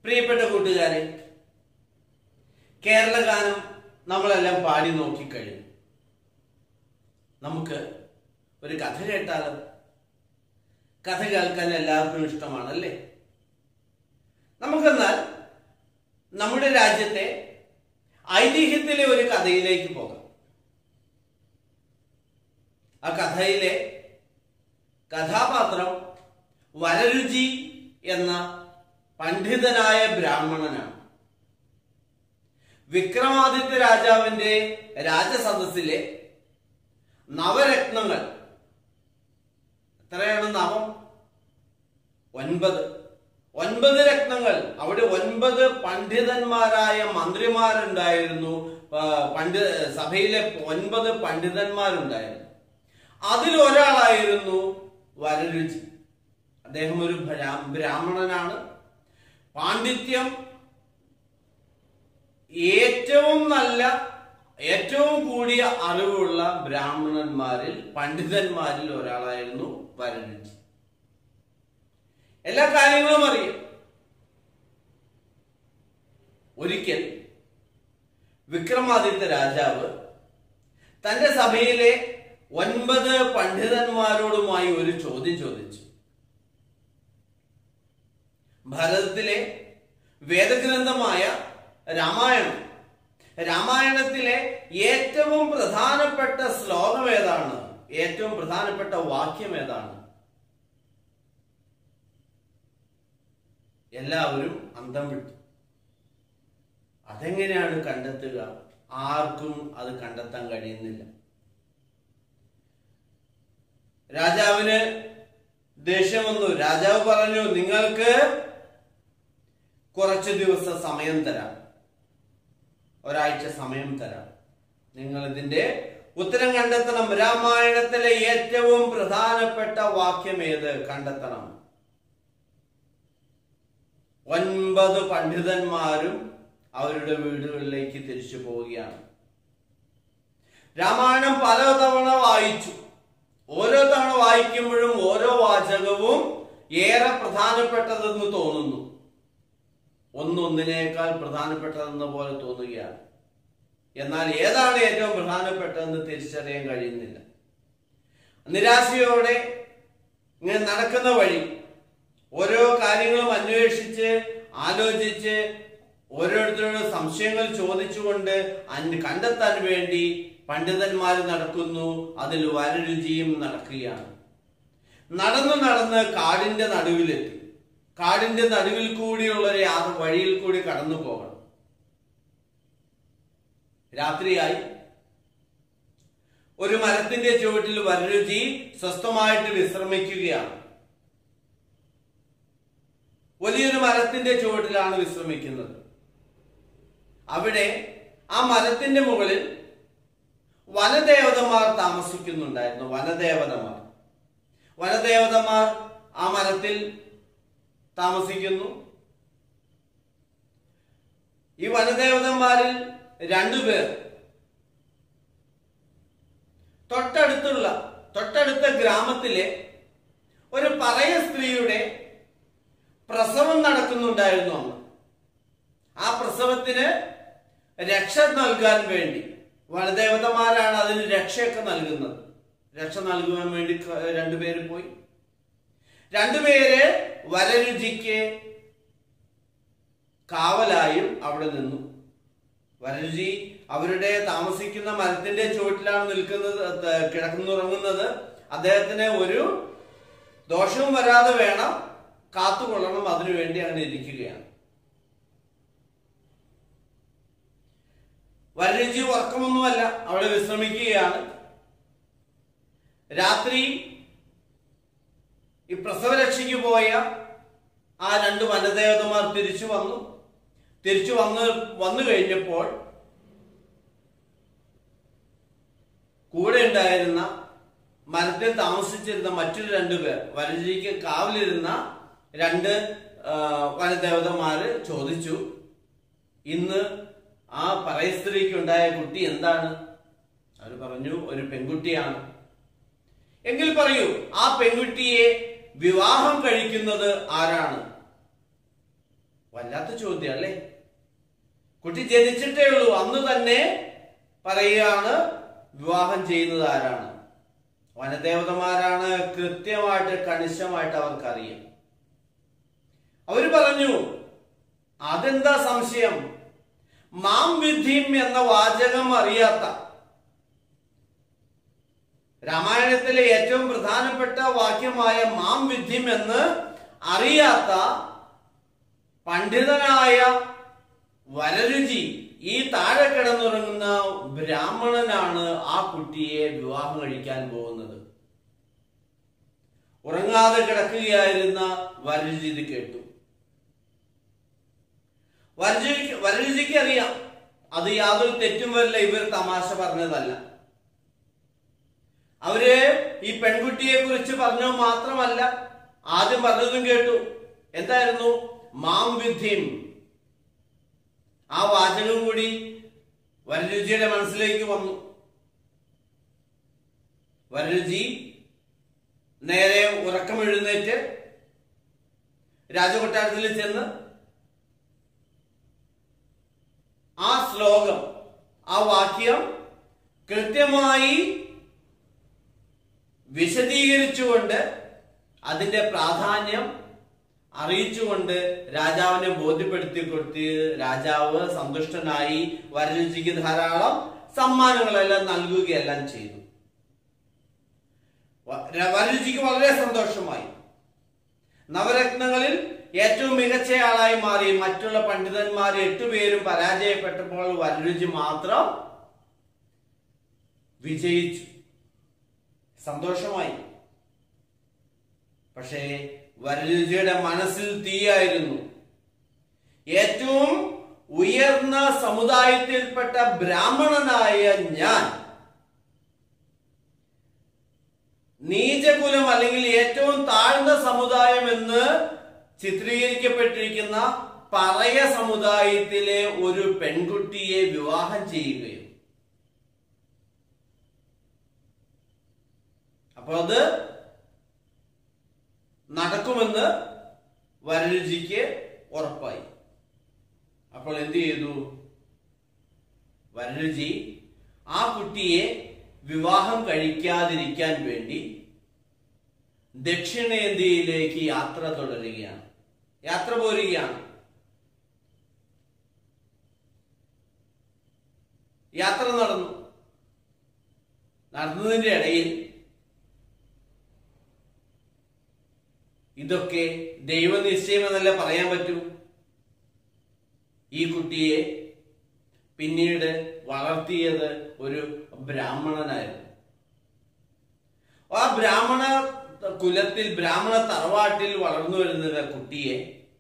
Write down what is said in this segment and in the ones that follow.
പ്രിയപ്പെട്ട കൂട്ടുകാരെ കേരള ഗാനം നമ്മളെല്ലാം പാടി നോക്കിക്കഴിഞ്ഞു നമുക്ക് ഒരു കഥ കേട്ടാലോ കഥ കേൾക്കാൻ എല്ലാവർക്കും ഇഷ്ടമാണല്ലേ നമുക്കെന്നാൽ നമ്മുടെ രാജ്യത്തെ ഐതിഹ്യത്തിലെ ഒരു കഥയിലേക്ക് പോകാം ആ കഥയിലെ കഥാപാത്രം വരരുചി എന്ന പണ്ഡിതനായ ബ്രാഹ്മണനാണ് വിക്രമാദിത്യ രാജാവിന്റെ രാജസദസ്സിലെ നവരത്നങ്ങൾ എത്രയാണ് നവം ഒൻപത് ഒൻപത് രത്നങ്ങൾ അവിടെ ഒൻപത് പണ്ഡിതന്മാരായ മന്ത്രിമാരുണ്ടായിരുന്നു ആ, പണ്ഡിത സഭയിലെ ഒൻപത് പണ്ഡിതന്മാരുണ്ടായിരുന്നു അതിൽ ഒരാളായിരുന്നു വരരുചി അദ്ദേഹം ഒരു ബ്രാ- ബ്രാഹ്മണനാണ് പാണ്ഡിത്യം ഏറ്റവും നല്ല ഏറ്റവും കൂടിയ അറിവുള്ള ബ്രാഹ്മണന്മാരിൽ പണ്ഡിതന്മാരിൽ ഒരാളായിരുന്നു വരരുചി എല്ലാ കാര്യങ്ങളും അറിയാം ഒരിക്കൽ വിക്രമാദിത്യ രാജാവ് തന്റെ സഭയിലെ ഒൻപത് പണ്ഡിതന്മാരോടുമായി ഒരു ചോദ്യം ചോദിച്ചു ഭാരതത്തിലെ വേദഗ്രന്ഥമായ രാമായണം രാമായണത്തിലെ ഏറ്റവും പ്രധാനപ്പെട്ട ശ്ലോകം ഏതാണ് ഏറ്റവും പ്രധാനപ്പെട്ട വാക്യം ഏതാണ് എല്ലാവരും അന്തം വിട്ടു അതെങ്ങനെയാണ് കണ്ടെത്തുക ആർക്കും അത് കണ്ടെത്താൻ കഴിയുന്നില്ല രാജാവിന് ദേഷ്യം വന്നു രാജാവ് പറഞ്ഞു നിങ്ങൾക്ക് കുറച്ച് ദിവസം സമയം തരാം ഒരാഴ്ച സമയം തരാം നിങ്ങൾ ഇതിന്റെ ഉത്തരം കണ്ടെത്തണം രാമായണത്തിലെ ഏറ്റവും പ്രധാനപ്പെട്ട വാക്യം ഏത് കണ്ടെത്തണം ഒൻപത് പണ്ഡിതന്മാരും അവരുടെ വീടുകളിലേക്ക് തിരിച്ചു പോവുകയാണ് രാമായണം പലതവണ വായിച്ചു ഓരോ തവണ വായിക്കുമ്പോഴും ഓരോ വാചകവും ഏറെ പ്രധാനപ്പെട്ടതെന്ന് തോന്നുന്നു ഒന്നൊന്നിനേക്കാൾ പ്രധാനപ്പെട്ടതെന്ന പോലെ തോന്നുകയാണ് എന്നാൽ ഏതാണ് ഏറ്റവും പ്രധാനപ്പെട്ടതെന്ന് തിരിച്ചറിയാൻ കഴിയുന്നില്ല നിരാശയോടെ ഇങ്ങനെ നടക്കുന്ന വഴി ഓരോ കാര്യങ്ങളും അന്വേഷിച്ച് ആലോചിച്ച് ഓരോരുത്തരോട് സംശയങ്ങൾ ചോദിച്ചുകൊണ്ട് അന് കണ്ടെത്താൻ വേണ്ടി പണ്ഡിതന്മാർ നടക്കുന്നു അതിൽ വരരുചിയും നടക്കുകയാണ് നടന്നു നടന്ന് കാടിന്റെ നടുവിലെത്തി കാടിന്റെ നടുവിൽ കൂടിയുള്ള ഒരു യാത്ര വഴിയിൽ കൂടി കടന്നു പോകണം രാത്രിയായി ഒരു മരത്തിന്റെ ചുവട്ടിൽ വരരുചി സ്വസ്ഥമായിട്ട് വിശ്രമിക്കുകയാണ് വലിയൊരു മരത്തിന്റെ ചുവട്ടിലാണ് വിശ്രമിക്കുന്നത് അവിടെ ആ മരത്തിന്റെ മുകളിൽ വനദേവതമാർ താമസിക്കുന്നുണ്ടായിരുന്നു വനദേവതമാർ വനദേവതമാർ ആ മരത്തിൽ താമസിക്കുന്നു ഈ വനദേവതന്മാരിൽ രണ്ടുപേർ തൊട്ടടുത്തുള്ള തൊട്ടടുത്ത ഗ്രാമത്തിലെ ഒരു പറയ സ്ത്രീയുടെ പ്രസവം നടക്കുന്നുണ്ടായിരുന്നു അന്ന് ആ പ്രസവത്തിന് രക്ഷ നൽകാൻ വേണ്ടി വനദേവതമാരാണ് അതിന് രക്ഷയൊക്കെ നൽകുന്നത് രക്ഷ നൽകുവാൻ വേണ്ടി ക- രണ്ടുപേര് പോയി രണ്ടുപേര് വരരുചിക്ക് കാവലായും അവിടെ നിന്നു വരരുചി അവരുടെ താമസിക്കുന്ന മരത്തിന്റെ ചുവട്ടിലാണ് നിൽക്കുന്നത് ത- കിടക്കുന്നുറങ്ങുന്നത് അദ്ദേഹത്തിന് ഒരു ദോഷവും വരാതെ വേണം കാത്തുകൊള്ളണം അതിനുവേണ്ടി അങ്ങനെ ഇരിക്കുകയാണ് വരരുചി ഉറക്കമൊന്നുമല്ല അവിടെ വിശ്രമിക്കുകയാണ് രാത്രി ഈ പ്രസവരക്ഷയ്ക്ക് പോയ ആ രണ്ട് വനദേവതമാർ തിരിച്ചു വന്നു തിരിച്ചു വന്ന് വന്നു കഴിഞ്ഞപ്പോൾ കൂടെ ഉണ്ടായിരുന്ന മരത്തിൽ താമസിച്ചിരുന്ന മറ്റൊരു രണ്ടു പേർ വനജിക്ക് കാവലിരുന്ന രണ്ട് ആ, വനദേവതമാര് ചോദിച്ചു ഇന്ന് ആ പറയ സ്ത്രീക്ക് ഉണ്ടായ കുട്ടി എന്താണ് അവർ പറഞ്ഞു ഒരു പെൺകുട്ടിയാണ് എങ്കിൽ പറയൂ ആ പെൺകുട്ടിയെ വിവാഹം കഴിക്കുന്നത് ആരാണ് വല്ലാത്ത ചോദ്യം അല്ലേ കുട്ടി ജനിച്ചിട്ടേ ഉള്ളൂ അന്ന് തന്നെ പറയുകയാണ് വിവാഹം ചെയ്യുന്നത് ആരാണ് വനദേവതമാരാണ് കൃത്യമായിട്ട് കണിശമായിട്ട് അവർക്കറിയാം അവര് പറഞ്ഞു അതെന്താ സംശയം മാം വിധിം എന്ന വാചകം അറിയാത്ത രാമായണത്തിലെ ഏറ്റവും പ്രധാനപ്പെട്ട വാക്യമായ മാം വിധിം എന്ന് അറിയാത്ത പണ്ഡിതനായ വരരുചി ഈ താഴെ കിടന്നുറങ്ങുന്ന ബ്രാഹ്മണനാണ് ആ കുട്ടിയെ വിവാഹം കഴിക്കാൻ പോകുന്നത് ഉറങ്ങാതെ കിടക്കുകയായിരുന്ന വരരുചി ഇത് കേട്ടു വരരുചിക്ക് വരരുചിക്ക് അറിയാം അത് യാതൊരു തെറ്റും വരില്ല ഇവർ തമാശ പറഞ്ഞതല്ല അവര് ഈ പെൺകുട്ടിയെ കുറിച്ച് പറഞ്ഞു മാത്രമല്ല ആദ്യം പറഞ്ഞതും കേട്ടു എന്തായിരുന്നു മാം വിധിം ആ വാചകം കൂടി വരരുചിയുടെ മനസ്സിലേക്ക് വന്നു വരരുചി നേരെ ഉറക്കം എഴുന്നേറ്റ് രാജകൊട്ടാരത്തിൽ ചെന്ന് ആ ശ്ലോകം ആ വാക്യം കൃത്യമായി വിശദീകരിച്ചുകൊണ്ട് അതിന്റെ പ്രാധാന്യം അറിയിച്ചുകൊണ്ട് രാജാവിനെ ബോധ്യപ്പെടുത്തി കൊടുത്ത് രാജാവ് സന്തുഷ്ടനായി വരരുചിക്ക് ധാരാളം സമ്മാനങ്ങളെല്ലാം നൽകുകയെല്ലാം ചെയ്തു വ- വരരുചിക്ക് വളരെ സന്തോഷമായി നവരത്നങ്ങളിൽ ഏറ്റവും മികച്ചയാളായി മാറി മറ്റുള്ള പണ്ഡിതന്മാർ എട്ടുപേരും പരാജയപ്പെട്ടപ്പോൾ വരരുചി മാത്രം വിജയിച്ചു സന്തോഷമായി പക്ഷേ വരരുചിയുടെ മനസ്സിൽ തീയായിരുന്നു ഏറ്റവും ഉയർന്ന സമുദായത്തിൽപ്പെട്ട ബ്രാഹ്മണനായ ഞാൻ നീചകുലം അല്ലെങ്കിൽ ഏറ്റവും താഴ്ന്ന സമുദായം എന്ന് ചിത്രീകരിക്കപ്പെട്ടിരിക്കുന്ന പറയ സമുദായത്തിലെ ഒരു പെൺകുട്ടിയെ വിവാഹം ചെയ്യുകയും അപ്പൊ അത് നടക്കുമെന്ന് വരരുചിക്ക് ഉറപ്പായി അപ്പോൾ എന്ത് ചെയ്തു വരരുചി ആ കുട്ടിയെ വിവാഹം കഴിക്കാതിരിക്കാൻ വേണ്ടി ദക്ഷിണേന്ത്യയിലേക്ക് യാത്ര തുടരുകയാണ് യാത്ര പോരുകയാണ് യാത്ര നടന്നു നടന്നതിന്റെ ഇടയിൽ ഇതൊക്കെ ദൈവനിശ്ചയം എന്നല്ല പറയാൻ പറ്റൂ ഈ കുട്ടിയെ പിന്നീട് വളർത്തിയത് ഒരു ബ്രാഹ്മണനായിരുന്നു ആ ബ്രാഹ്മണ കുലത്തിൽ ബ്രാഹ്മണ തറവാട്ടിൽ വളർന്നു വരുന്ന കുട്ടിയെ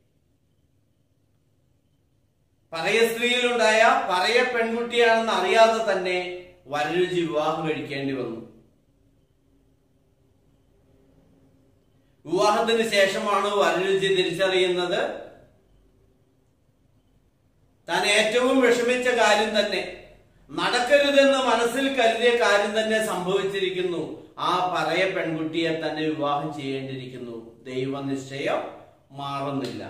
പറയ സ്ത്രീയിലുണ്ടായ പറയ പെൺകുട്ടിയാണെന്ന് അറിയാതെ തന്നെ വരരുചി വിവാഹം കഴിക്കേണ്ടി വന്നു വിവാഹത്തിന് ശേഷമാണ് വരരുചി തിരിച്ചറിയുന്നത് താൻ ഏറ്റവും വിഷമിച്ച കാര്യം തന്നെ നടക്കരുതെന്ന് മനസ്സിൽ കരുതിയ കാര്യം തന്നെ സംഭവിച്ചിരിക്കുന്നു ആ പറയ പെൺകുട്ടിയെ തന്നെ വിവാഹം ചെയ്യേണ്ടിയിരിക്കുന്നു ദൈവനിശ്ചയം മാറുന്നില്ല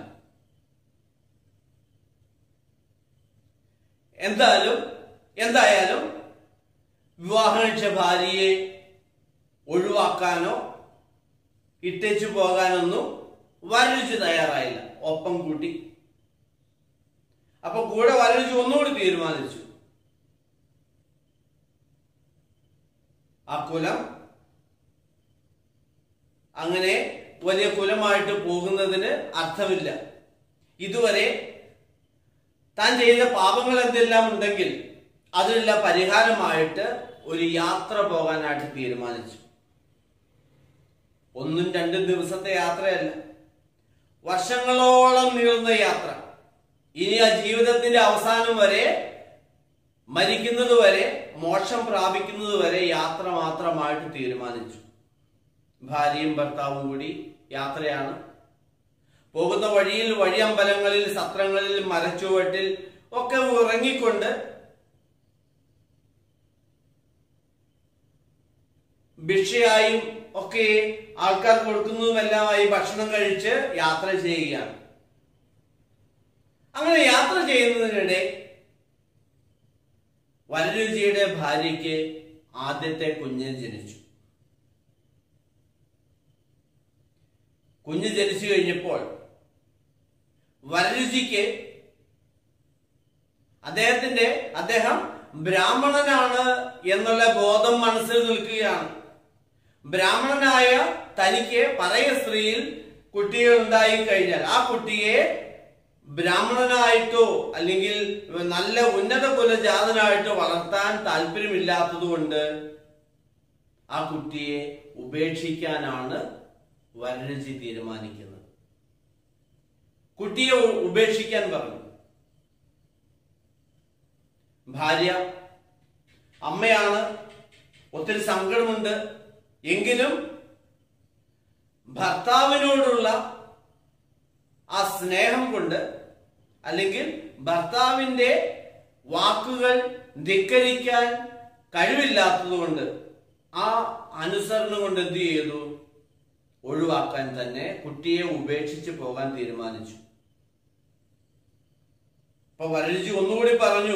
എന്തായാലും എന്തായാലും വിവാഹം കഴിച്ച ഭാര്യയെ ഒഴിവാക്കാനോ ഇട്ടേച്ചു പോകാനൊന്നും വരരുചി തയ്യാറായില്ല ഒപ്പം കൂട്ടി അപ്പൊ കൂടെ വരരുചി ഒന്നുകൂടി തീരുമാനിച്ചു ആ കുലം അങ്ങനെ വലിയ കുലമായിട്ട് പോകുന്നതിന് അർത്ഥമില്ല ഇതുവരെ താൻ ചെയ്ത പാപങ്ങൾ എന്തെല്ലാം ഉണ്ടെങ്കിൽ അതിനെല്ലാം പരിഹാരമായിട്ട് ഒരു യാത്ര പോകാനായിട്ട് തീരുമാനിച്ചു ഒന്നും രണ്ടും ദിവസത്തെ യാത്രയല്ല വർഷങ്ങളോളം നീളുന്ന യാത്ര ഇനി ആ ജീവിതത്തിന്റെ അവസാനം വരെ മരിക്കുന്നത് വരെ മോക്ഷം പ്രാപിക്കുന്നത് വരെ യാത്ര മാത്രമായിട്ട് തീരുമാനിച്ചു ഭാര്യയും ഭർത്താവും കൂടി യാത്രയാണ് പോകുന്ന വഴിയിൽ വഴിയമ്പലങ്ങളിൽ സത്രങ്ങളിൽ മരച്ചുവട്ടിൽ ഒക്കെ ഉറങ്ങിക്കൊണ്ട് ഭിക്ഷയായും ഒക്കെ ആൾക്കാർ കൊടുക്കുന്നതുമെല്ലാമായി ഭക്ഷണം കഴിച്ച് യാത്ര ചെയ്യുകയാണ് അങ്ങനെ യാത്ര ചെയ്യുന്നതിനിടെ വരരുചിയുടെ ഭാര്യയ്ക്ക് ആദ്യത്തെ കുഞ്ഞ് ജനിച്ചു കുഞ്ഞ് ജനിച്ചു കഴിഞ്ഞപ്പോൾ വരരുചിക്ക് അദ്ദേഹത്തിന്റെ അദ്ദേഹം ബ്രാഹ്മണനാണ് എന്നുള്ള ബോധം മനസ്സിൽ നിൽക്കുകയാണ് ബ്രാഹ്മണനായ തനിക്ക് പറയ സ്ത്രീയിൽ കുട്ടികൾ ഉണ്ടായി കഴിഞ്ഞാൽ ആ കുട്ടിയെ ബ്രാഹ്മണനായിട്ടോ അല്ലെങ്കിൽ നല്ല ഉന്നത കുലജാതനായിട്ടോ വളർത്താൻ താല്പര്യമില്ലാത്തത് കൊണ്ട് ആ കുട്ടിയെ ഉപേക്ഷിക്കാനാണ് വരരുചി തീരുമാനിക്കുന്നത് കുട്ടിയെ ഉ- ഉപേക്ഷിക്കാൻ പറഞ്ഞു ഭാര്യ അമ്മയാണ് ഒത്തിരി സങ്കടമുണ്ട് എങ്കിലും ഭർത്താവിനോടുള്ള ആ സ്നേഹം കൊണ്ട് അല്ലെങ്കിൽ ഭർത്താവിന്റെ വാക്കുകൾ ധിക്കരിക്കാൻ കഴിവില്ലാത്തതുകൊണ്ട് ആ അനുസരണ കൊണ്ട് എന്ത് ചെയ്തു ഒഴിവാക്കാൻ തന്നെ കുട്ടിയെ ഉപേക്ഷിച്ച് പോകാൻ തീരുമാനിച്ചു അപ്പൊ വരരുചി ഒന്നുകൂടി പറഞ്ഞു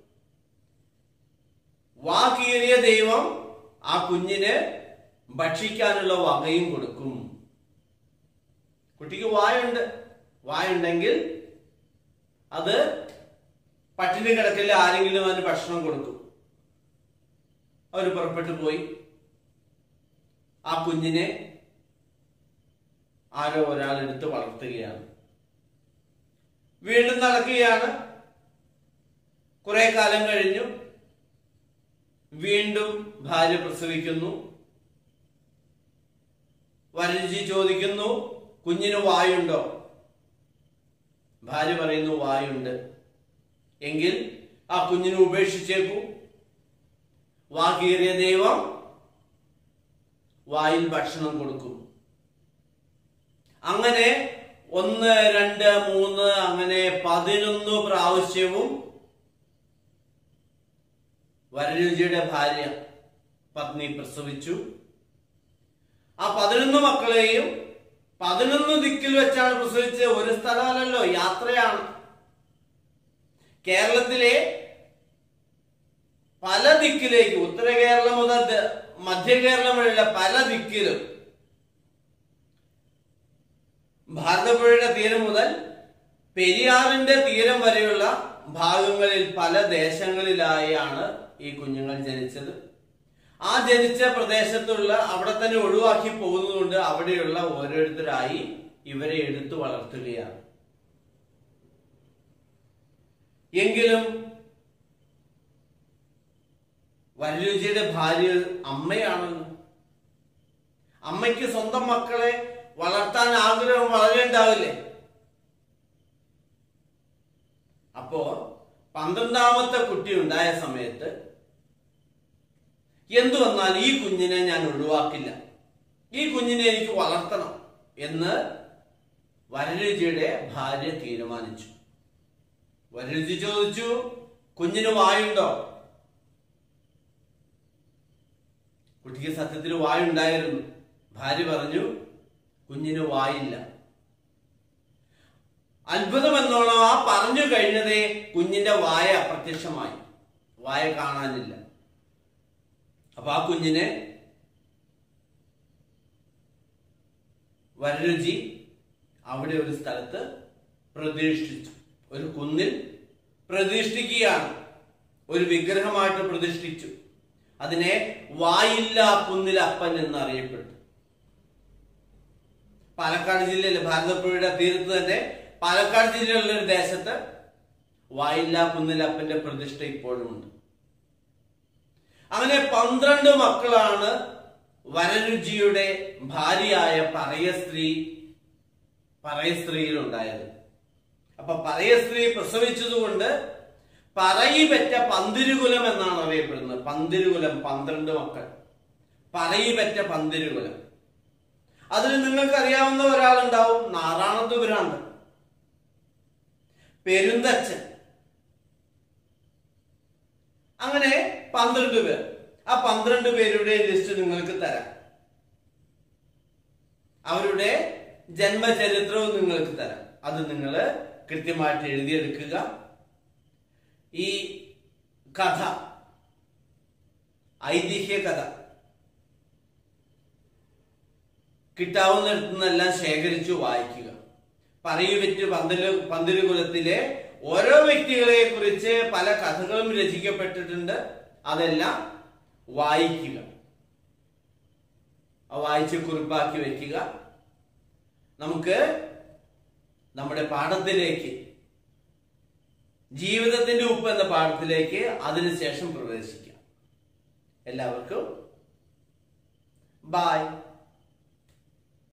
വാക്കീറിയ ദൈവം ആ കുഞ്ഞിന് ഭക്ഷിക്കാനുള്ള വകയും കൊടുക്കും കുട്ടിക്ക് വായുണ്ട് വായുണ്ടെങ്കിൽ അത് പട്ടിണി കിടക്കില്ല ആരെങ്കിലും അതിന് ഭക്ഷണം കൊടുക്കും അവർ പുറപ്പെട്ടു പോയി ആ കുഞ്ഞിനെ ആരോ ഒരാൾ എടുത്ത് വളർത്തുകയാണ് വീണ്ടും നടക്കുകയാണ് കുറെ കാലം കഴിഞ്ഞു വീണ്ടും ഭാര്യ പ്രസവിക്കുന്നു വരരുചി ചോദിക്കുന്നു കുഞ്ഞിന് വായുണ്ടോ ഭാര്യ പറയുന്നു വായുണ്ട് എങ്കിൽ ആ കുഞ്ഞിനെ ഉപേക്ഷിച്ചേക്കൂ വാകീറിയ ദൈവം വായിൽ ഭക്ഷണം കൊടുക്കും അങ്ങനെ ഒന്ന് രണ്ട് മൂന്ന് അങ്ങനെ പതിനൊന്ന് പ്രാവശ്യവും വരരുചിയുടെ ഭാര്യ പത്നി പ്രസവിച്ചു ആ പതിനൊന്ന് മക്കളെയും പതിനൊന്ന് ദിക്കിൽ വെച്ചാണ് പ്രസവിച്ചത് ഒരു സ്ഥലമല്ലല്ലോ യാത്രയാണ് കേരളത്തിലെ പല ദിക്കിലേക്ക് ഉത്തര കേരളം മുതൽ ദ- മധ്യ കേരളം വരെയുള്ള പല ദിക്കിലും ഭാരതപ്പുഴയുടെ തീരം മുതൽ പെരിയാറിന്റെ തീരം വരെയുള്ള ഭാഗങ്ങളിൽ പല ദേശങ്ങളിലായാണ് ഈ കുഞ്ഞുങ്ങൾ ജനിച്ചത് ആ ജനിച്ച പ്രദേശത്തുള്ള അവിടെ തന്നെ ഒഴിവാക്കി പോകുന്നതുകൊണ്ട് അവിടെയുള്ള ഓരോരുത്തരായി ഇവരെ എടുത്തു വളർത്തുകയാണ് എങ്കിലും വരരുചിയുടെ ഭാര്യ അമ്മയാണല്ലോ അമ്മയ്ക്ക് സ്വന്തം മക്കളെ വളർത്താൻ ആഗ്രഹം വളരെ ഉണ്ടാവില്ലേ അപ്പോ പന്ത്രണ്ടാമത്തെ കുട്ടി ഉണ്ടായ സമയത്ത് എന്തു വന്നാൽ ഈ കുഞ്ഞിനെ ഞാൻ ഒഴിവാക്കില്ല ഈ കുഞ്ഞിനെ എനിക്ക് വളർത്തണം എന്ന് വരരുചിയുടെ ഭാര്യ തീരുമാനിച്ചു വരരുചി ചോദിച്ചു കുഞ്ഞിന് വായുണ്ടോ കുട്ടിക്ക് സത്യത്തിൽ വായുണ്ടായിരുന്നു ഭാര്യ പറഞ്ഞു കുഞ്ഞിന് വായില്ല അത്ഭുതം എന്നോണം ആ പറഞ്ഞു കഴിഞ്ഞതേ കുഞ്ഞിന്റെ വായ അപ്രത്യക്ഷമായി വായ കാണാനില്ല അപ്പൊ ആ കുഞ്ഞിനെ വരരുചി അവിടെ ഒരു സ്ഥലത്ത് പ്രതിഷ്ഠിച്ചു ഒരു കുന്നിൽ പ്രതിഷ്ഠിക്കുകയാണ് ഒരു വിഗ്രഹമായിട്ട് പ്രതിഷ്ഠിച്ചു അതിനെ വായില്ല കുന്നിലപ്പൻ എന്നറിയപ്പെട്ടു പാലക്കാട് ജില്ലയിൽ ഭാരതപ്പുഴയുടെ തീരത്ത് തന്നെ പാലക്കാട് ജില്ലയിലുള്ള ഒരു ദേശത്ത് വായില്ല കുന്നിലപ്പന്റെ പ്രതിഷ്ഠ ഇപ്പോഴും ഉണ്ട് അങ്ങനെ പന്ത്രണ്ട് മക്കളാണ് വരരുചിയുടെ ഭാര്യയായ പറയ സ്ത്രീ പറയ സ്ത്രീയിൽ ഉണ്ടായത് അപ്പൊ പറയ സ്ത്രീ പ്രസവിച്ചതുകൊണ്ട് പറയി പെറ്റ പന്തിരുകുലം എന്നാണ് അറിയപ്പെടുന്നത് പന്തിരുകുലം പന്ത്രണ്ട് മക്കൾ പറയി പെറ്റ പന്തിരുകുലം അതിൽ നിങ്ങൾക്ക് അറിയാവുന്ന ഒരാളുണ്ടാവും നാറാണത്ത് ഭ്രാന്തൻ പെരുന്തച്ഛൻ അങ്ങനെ പന്ത്രണ്ട് പേർ ആ പന്ത്രണ്ട് പേരുടെ ലിസ്റ്റ് നിങ്ങൾക്ക് തരാം അവരുടെ ജന്മചരിത്രവും നിങ്ങൾക്ക് തരാം അത് നിങ്ങൾ കൃത്യമായിട്ട് എഴുതിയെടുക്കുക ഈ കഥ ഐതിഹ്യ കഥ കിട്ടാവുന്നിടത്തു നിന്നെല്ലാം ശേഖരിച്ചു വായിക്കുക പറയൂ വിറ്റ് പന്തല് പന്തലുകുലത്തിലെ ഓരോ വ്യക്തികളെ കുറിച്ച് പല കഥകളും രചിക്കപ്പെട്ടിട്ടുണ്ട് അതെല്ലാം വായിക്കുക ആ വായിച്ച് കുറിപ്പാക്കി വെക്കുക നമുക്ക് നമ്മുടെ പാഠത്തിലേക്ക് ജീവിതത്തിന്റെ ഉപ്പ് എന്ന പാഠത്തിലേക്ക് അതിനുശേഷം പ്രവേശിക്കാം എല്ലാവർക്കും ബായ്